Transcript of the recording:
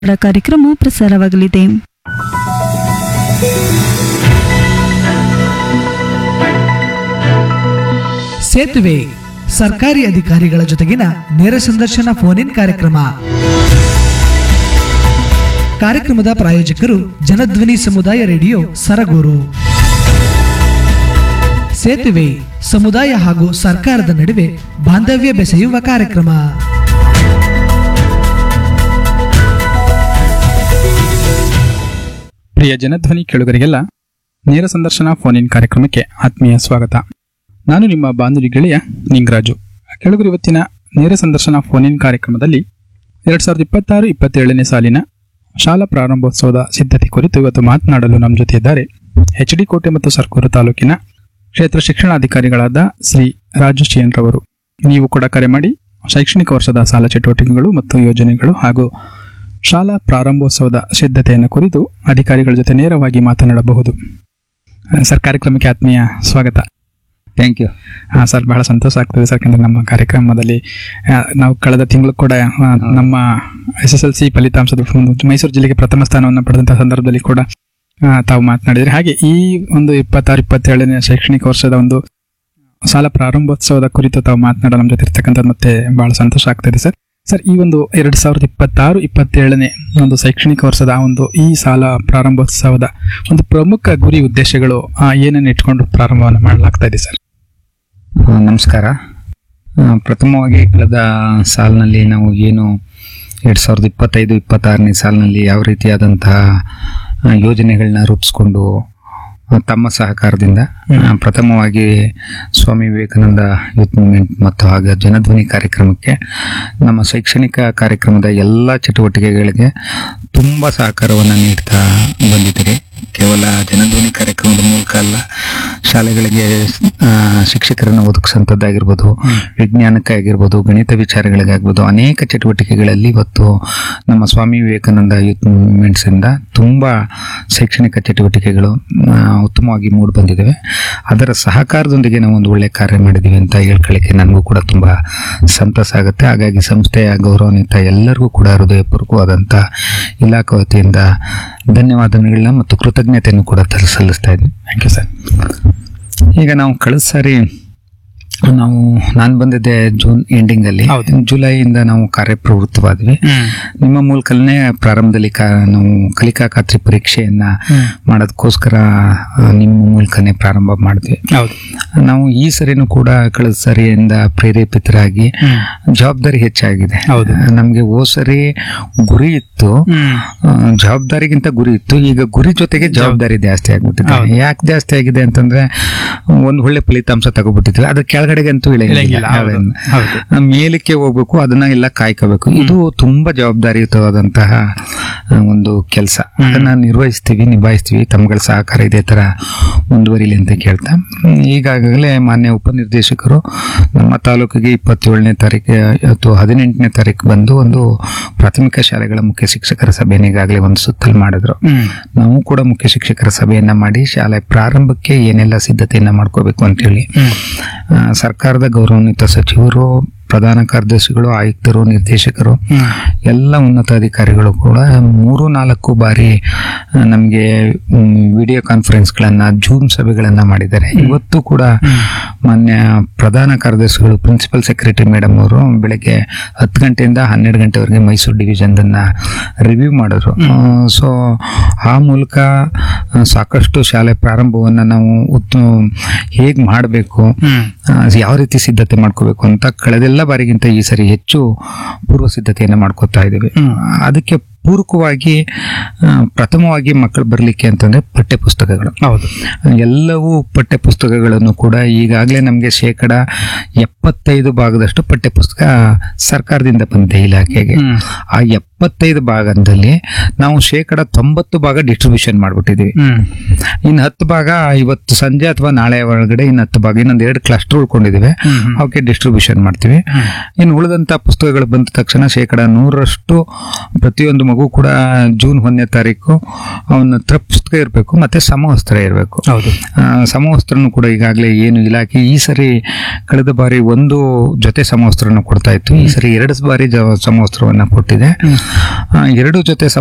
ಕಾರ್ಯಕ್ರಮ ಪ್ರಸಾರವಾಗಲಿದೆ ಸೇತುವೆ ಸರ್ಕಾರಿ ಅಧಿಕಾರಿಗಳ ಜೊತೆಗಿನ ನೇರ ಸಂದರ್ಶನ ಫೋನ್ ಇನ್ ಕಾರ್ಯಕ್ರಮ ಕಾರ್ಯಕ್ರಮದ ಪ್ರಾಯೋಜಕರು ಜನಧ್ವನಿ ಸಮುದಾಯ ರೇಡಿಯೋ ಸರಗೂರು ಸೇತುವೆ ಸಮುದಾಯ ಹಾಗೂ ಸರ್ಕಾರದ ನಡುವೆ ಬಾಂಧವ್ಯ ಬೆಸೆಯುವ ಕಾರ್ಯಕ್ರಮ ಪ್ರಿಯ ಜನಧ್ವನಿ ಕೇಳುಗರಿಗೆಲ್ಲ ನೇರ ಸಂದರ್ಶನ ಫೋನ್ ಇನ್ ಕಾರ್ಯಕ್ರಮಕ್ಕೆ ಆತ್ಮೀಯ ಸ್ವಾಗತ ನಾನು ನಿಮ್ಮ ಬಾಂಧವಿ ಗೆಳೆಯ ನಿಂಗರಾಜು ಕೆಳಗರು ಇವತ್ತಿನ ನೇರ ಸಂದರ್ಶನ ಫೋನ್ ಇನ್ ಕಾರ್ಯಕ್ರಮದಲ್ಲಿ ಎರಡ್ ಸಾವಿರದ ಇಪ್ಪತ್ತಾರು ಇಪ್ಪತ್ತೇಳನೇ ಸಾಲಿನ ಶಾಲಾ ಪ್ರಾರಂಭೋತ್ಸವದ ಸಿದ್ಧತೆ ಕುರಿತು ಇವತ್ತು ಮಾತನಾಡಲು ನಮ್ಮ ಜೊತೆ ಇದ್ದಾರೆ ಎಚ್ ಡಿ ಕೋಟೆ ಮತ್ತು ಸರ್ಕೂರು ತಾಲೂಕಿನ ಕ್ಷೇತ್ರ ಶಿಕ್ಷಣಾಧಿಕಾರಿಗಳಾದ ಶ್ರೀ ರಾಜು ಶ್ರೀಯನ್ ರವರು ನೀವು ಕೂಡ ಕರೆ ಮಾಡಿ ಶೈಕ್ಷಣಿಕ ವರ್ಷದ ಸಾಲ ಚಟುವಟಿಕೆಗಳು ಮತ್ತು ಯೋಜನೆಗಳು ಹಾಗೂ ಶಾಲಾ ಪ್ರಾರಂಭೋತ್ಸವದ ಸಿದ್ಧತೆಯನ್ನು ಕುರಿತು ಅಧಿಕಾರಿಗಳ ಜೊತೆ ನೇರವಾಗಿ ಮಾತನಾಡಬಹುದು ಆ, ಸರ್ ಕಾರ್ಯಕ್ರಮಕ್ಕೆ ಆತ್ಮೀಯ ಸ್ವಾಗತ ಥ್ಯಾಂಕ್ ಯು ಆ, ಸರ್ ಬಹಳ ಸಂತೋಷ ಆಗ್ತದೆ ಸರ್ ಯಾಕಂದ್ರೆ ನಮ್ಮ ಕಾರ್ಯಕ್ರಮದಲ್ಲಿ ಆ, ನಾವು ಕಳೆದ ತಿಂಗಳು ಕೂಡ ಆ, ನಮ್ಮ ಎಸ್ ಎಸ್ ಎಲ್ ಸಿ ಫಲಿತಾಂಶದ ಒಂದು ಮೈಸೂರು ಜಿಲ್ಲೆಗೆ ಪ್ರಥಮ ಸ್ಥಾನವನ್ನು ಪಡೆದಂತಹ ಸಂದರ್ಭದಲ್ಲಿ ಕೂಡ ಆ, ತಾವು ಮಾತನಾಡಿದ್ರಿ ಹಾಗೆ ಈ ಒಂದು ಇಪ್ಪತ್ತಾರು ಇಪ್ಪತ್ತೇಳನೇ ಶೈಕ್ಷಣಿಕ ವರ್ಷದ ಒಂದು ಶಾಲಾ ಪ್ರಾರಂಭೋತ್ಸವದ ಕುರಿತು ತಾವು ಮಾತನಾಡೋ ನಮ್ಮ ಜೊತೆ ಇರ್ತಕ್ಕಂಥದ್ದು ಮತ್ತೆ ಬಹಳ ಸಂತೋಷ ಆಗ್ತದೆ ಸರ್ ಸರ್ ಈ ಒಂದು ಎರಡ್ ಸಾವಿರದ ಇಪ್ಪತ್ತಾರು ಇಪ್ಪತ್ತೇಳನೇ ಒಂದು ಶೈಕ್ಷಣಿಕ ವರ್ಷದ ಆ ಒಂದು ಈ ಶಾಲಾ ಪ್ರಾರಂಭೋತ್ಸವದ ಒಂದು ಪ್ರಮುಖ ಗುರಿ ಉದ್ದೇಶಗಳು ಆ, ಏನನ್ನ ಇಟ್ಕೊಂಡು ಪ್ರಾರಂಭವನ್ನು ಮಾಡಲಾಗ್ತಾ ಇದೆ ಸರ್ ಆ, ನಮಸ್ಕಾರ ಆ, ಪ್ರಥಮವಾಗಿ ಕಳೆದ ಸಾಲಿನಲ್ಲಿ ನಾವು ಏನು ಎರಡು ಸಾವಿರದ ಇಪ್ಪತ್ತೈದು ಇಪ್ಪತ್ತಾರನೇ ಸಾಲಿನಲ್ಲಿ ಯಾವ ರೀತಿಯಾದಂತಹ ಆ, ಯೋಜನೆಗಳನ್ನ ರೂಪಿಸ್ಕೊಂಡು ಆ, ತಮ್ಮ ಸಹಕಾರದಿಂದ ಆ, ಪ್ರಥಮವಾಗಿ ಸ್ವಾಮಿ ವಿವೇಕಾನಂದ ಯೂತ್ ಮೂವ್ಮೆಂಟ್ ಮತ್ತು ಹಾಗೆ ಜನಧ್ವನಿ ಕಾರ್ಯಕ್ರಮಕ್ಕೆ ನಮ್ಮ ಶೈಕ್ಷಣಿಕ ಕಾರ್ಯಕ್ರಮದ ಎಲ್ಲ ಚಟುವಟಿಕೆಗಳಿಗೆ ತುಂಬ ಸಹಕಾರವನ್ನು ನೀಡ್ತಾ ಬಂದಿದ್ದೀರಿ ಕೇವಲ ಜನಧ್ವನಿ ಕಾರ್ಯಕ್ರಮದ ಮೂಲಕ ಅಲ್ಲ ಶಾಲೆಗಳಿಗೆ ಆ, ಶಿಕ್ಷಕರನ್ನು ಒದಗಿಸಂಥದ್ದಾಗಿರ್ಬೋದು ವಿಜ್ಞಾನಕ್ಕೆ ಆಗಿರ್ಬೋದು ಗಣಿತ ವಿಚಾರಗಳಿಗಾಗ್ಬೋದು ಅನೇಕ ಚಟುವಟಿಕೆಗಳಲ್ಲಿ ಇವತ್ತು ನಮ್ಮ ಸ್ವಾಮಿ ವಿವೇಕಾನಂದ ಯೂತ್ ಮೂವ್ಮೆಂಟ್ಸ್ ಇಂದ ತುಂಬ ಶೈಕ್ಷಣಿಕ ಚಟುವಟಿಕೆಗಳು ಆ, ಉತ್ತಮವಾಗಿ ಮೂಡಿ ಬಂದಿದ್ದಾವೆ ಅದರ ಸಹಕಾರದೊಂದಿಗೆ ನಾವು ಒಂದು ಒಳ್ಳೆ ಕಾರ್ಯ ಮಾಡಿದ್ದೀವಿ ಅಂತ ಹೇಳ್ಕೊಳ್ಳಿಕ್ಕೆ ನನಗೂ ಕೂಡ ತುಂಬ ಸಂತಸ ಆಗುತ್ತೆ ಹಾಗಾಗಿ ಸಂಸ್ಥೆಯ ಗೌರವಾನ್ವಿತ ಎಲ್ಲರಿಗೂ ಕೂಡ ಹೃದಯಪೂರ್ವಕವಾದಂಥ ಇಲಾಖೆ ವತಿಯಿಂದ ಧನ್ಯವಾದಗಳನ್ನ ಮತ್ತು ಕೃತಜ್ಞತೆಯನ್ನು ಕೂಡ ತರ- ಸಲ್ಲಿಸ್ತಾ ಇದ್ದೀನಿ ಥ್ಯಾಂಕ್ ಯು ಸರ್ ಈಗ ನಾವು ಕಳೆದ ಸಾರಿ ನಾವು ನಾನು ಬಂದಿದ್ದೆ ಜೂನ್ ಎಂಡಿಂಗ್ ಅಲ್ಲಿ ಹೌದು. ಜುಲೈಯಿಂದ ನಾವು ಕಾರ್ಯಪ್ರವೃತ್ತವಾದ್ವಿ ನಿಮ್ಮ ಮೂಲಕನೇ ಪ್ರಾರಂಭದಲ್ಲಿ ಕಾ ನಾವು ಕಲಿಕಾ ಖಾತ್ರಿ ಪರೀಕ್ಷೆಯನ್ನ ಮಾಡೋದಕ್ಕೋಸ್ಕರ ಆ, ನಿಮ್ಮ ಮೂಲಕನೇ ಪ್ರಾರಂಭ ಮಾಡಿದ್ವಿ ಹೌದು ನಾವು ಈ ಸರಿನೂ ಕೂಡ ಕಳೆದ ಸರಿಯಿಂದ ಪ್ರೇರೇಪಿತರಾಗಿ ಜವಾಬ್ದಾರಿ ಹೆಚ್ಚಾಗಿದೆ ಹೌದು. ನಮಗೆ ಓ ಸರಿ ಗುರಿ ಇತ್ತು ಆ, ಜವಾಬ್ದಾರಿಗಿಂತ ಗುರಿ ಇತ್ತು ಈಗ ಗುರಿ ಜೊತೆಗೆ ಜವಾಬ್ದಾರಿ ಜಾಸ್ತಿ ಆಗ್ಬಿಟ್ಟಿದೆ ಹೌದು. ಯಾಕೆ ಜಾಸ್ತಿ ಆಗಿದೆ ಅಂತಂದ್ರೆ ಒಂದ್ ಒಳ್ಳೆ ಫಲಿತಾಂಶ ತಗೋಬಿಟ್ಟಿದ್ವಿ ಅದ್ರ ಕೆಳಗಡೆಗಂತೂ ಇಳಂಗಿಲ್ಲ, ಇಳಂಗಿಲ್ಲ ಹೌದು. ಹೌದು. ಆ, ಮೇಲಕ್ಕೆ ಹೋಗ್ಬೇಕು ಅದನ್ನ ಎಲ್ಲ ಕಾಯ್ಕೋಬೇಕು ಇದು ತುಂಬಾ ಜವಾಬ್ದಾರಿಯುತವಾದಂತಹ ಆ, ಒಂದು ಕೆಲಸ ಅದನ್ನ ನಿರ್ವಹಿಸ್ತೀವಿ ನಿಭಾಯಿಸ್ತೀವಿ ತಮ್ಗಳ ಸಹಕಾರ ಇದೇ ತರ ಮುಂದುವರಿಲಿ ಅಂತ ಕೇಳ್ತಾ ಹ್ಮ್, ಈಗಾಗಲೇ ಮಾನ್ಯ ಉಪನಿರ್ದೇಶಕರು ನಮ್ಮ ತಾಲೂಕಿಗೆ ಇಪ್ಪತ್ತೇಳನೇ ತಾರೀಕು ಅಥವಾ ಹದಿನೆಂಟನೇ ತಾರೀಕು ಬಂದು ಒಂದು ಪ್ರಾಥಮಿಕ ಶಾಲೆಗಳ ಮುಖ್ಯ ಶಿಕ್ಷಕರ ಸಭೆಯನ್ನು ಈಗಾಗಲೇ ಒಂದು ಸುತ್ತಲ್ ಮಾಡಿದ್ರು ನಾವು ಕೂಡ ಮುಖ್ಯ ಶಿಕ್ಷಕರ ಸಭೆಯನ್ನ ಮಾಡಿ ಶಾಲೆ ಪ್ರಾರಂಭಕ್ಕೆ ಏನೆಲ್ಲ ಸಿದ್ಧತೆಯನ್ನ ಮಾಡ್ಕೋಬೇಕು ಅಂತೇಳಿ ಆ, ಸರ್ಕಾರದ ಗೌರವಾನ್ವಿತ ಸಚಿವರು ಪ್ರಧಾನ ಕಾರ್ಯದರ್ಶಿಗಳು ಆಯುಕ್ತರು ನಿರ್ದೇಶಕರು ಎಲ್ಲ ಉನ್ನತ ಅಧಿಕಾರಿಗಳು ಕೂಡ ಮೂರು ನಾಲ್ಕು ಬಾರಿ ನಮಗೆ ವಿಡಿಯೋ ಕಾನ್ಫರೆನ್ಸ್ಗಳನ್ನ ಜೂಮ್ ಸಭೆಗಳನ್ನ ಮಾಡಿದ್ದಾರೆ ಇವತ್ತು ಕೂಡ ಮಾನ್ಯ ಪ್ರಧಾನ ಕಾರ್ಯದರ್ಶಿಗಳು ಪ್ರಿನ್ಸಿಪಲ್ ಸೆಕ್ರೆಟರಿ ಮೇಡಮ್ ಅವರು ಬೆಳಗ್ಗೆ ಹತ್ತು ಗಂಟೆಯಿಂದ ಹನ್ನೆರಡು ಗಂಟೆವರೆಗೆ ಮೈಸೂರು ಡಿವಿಷನ್ ರಿವ್ಯೂ ಮಾಡಿದ್ರು ಸೊ ಆ ಮೂಲಕ ಆ, ಸಾಕಷ್ಟು ಶಾಲೆ ಪ್ರಾರಂಭವನ್ನ ನಾವು ಹೇಗೆ ಮಾಡಬೇಕು ಯಾವ ರೀತಿ ಸಿದ್ಧತೆ ಮಾಡ್ಕೋಬೇಕು ಅಂತ ಕಳೆದೆಲ್ಲ ಬಾರಿಗಿಂತ ಈ ಸರಿ ಹೆಚ್ಚು ಪೂರ್ವ ಸಿದ್ಧತೆಯನ್ನು ಮಾಡ್ಕೋತಾ ಇದ್ದೀವಿ ಅದಕ್ಕೆ ಪೂರಕವಾಗಿ ಆ, ಪ್ರಥಮವಾಗಿ ಮಕ್ಕಳು ಬರಲಿಕ್ಕೆ ಅಂತಂದ್ರೆ ಪಠ್ಯ ಪುಸ್ತಕಗಳು ಹೌದು ಎಲ್ಲವೂ ಪಠ್ಯ ಪುಸ್ತಕಗಳನ್ನು ಕೂಡ ಈಗಾಗಲೇ ನಮಗೆ ಶೇಕಡ ಎಪ್ಪತ್ತೈದು ಭಾಗದಷ್ಟು ಪಠ್ಯ ಪುಸ್ತಕ ಸರ್ಕಾರದಿಂದ ಬಂದಿದೆ ಇಲಾಖೆಗೆ ಹ್ಮ್. ಆ ಎಪ್ಪತ್ತೈದು ಭಾಗದಲ್ಲಿ ನಾವು ಶೇಕಡ ತೊಂಬತ್ತು ಭಾಗ ಡಿಸ್ಟ್ರಿಬ್ಯೂಷನ್ ಮಾಡ್ಬಿಟ್ಟಿದೀವಿ ಹ್ಮ್ ಇನ್ನು ಹತ್ತು ಭಾಗ ಇವತ್ತು ಸಂಜೆ ಅಥವಾ ನಾಳೆ ಒಳಗಡೆ ಇನ್ನು ಹತ್ತು ಭಾಗ ಇನ್ನೊಂದು ಎರಡು ಕ್ಲಸ್ಟರ್ ಉಳ್ಕೊಂಡಿದ್ದೀವಿ ಹ್ಮ್. ಅವಕ್ಕೆ ಡಿಸ್ಟ್ರಿಬ್ಯೂಷನ್ ಮಾಡ್ತೀವಿ ಇನ್ನು ಉಳಿದಂತ ಪುಸ್ತಕಗಳು ಬಂದ ತಕ್ಷಣ ಶೇಕಡ ನೂರರಷ್ಟು ಪ್ರತಿಯೊಂದು ಮಗು ಕೂಡ ಜೂನ್ ಒಂದನೇ ತಾರೀಕು ಅವನ ಹತ್ರ ಪುಸ್ತಕ ಇರಬೇಕು ಮತ್ತೆ ಸಮವಸ್ತ್ರ ಇರಬೇಕು ಹೌದು ಸಮವಸ್ತ್ರನು ಕೂಡ ಈಗಾಗಲೇ ಏನು ಇಲಾಖೆ ಈ ಸರಿ ಕಳೆದ ಬಾರಿ ಒಂದು ಜೊತೆ ಸಮವಸ್ತ್ರನ ಕೊಡ್ತಾ ಇತ್ತು ಈ ಸರಿ ಎರಡು ಬಾರಿ ಜ- ಸಮವಸ್ತ್ರವನ್ನ ಕೊಟ್ಟಿದೆ ಆ, ಎರಡು ಜೊತೆ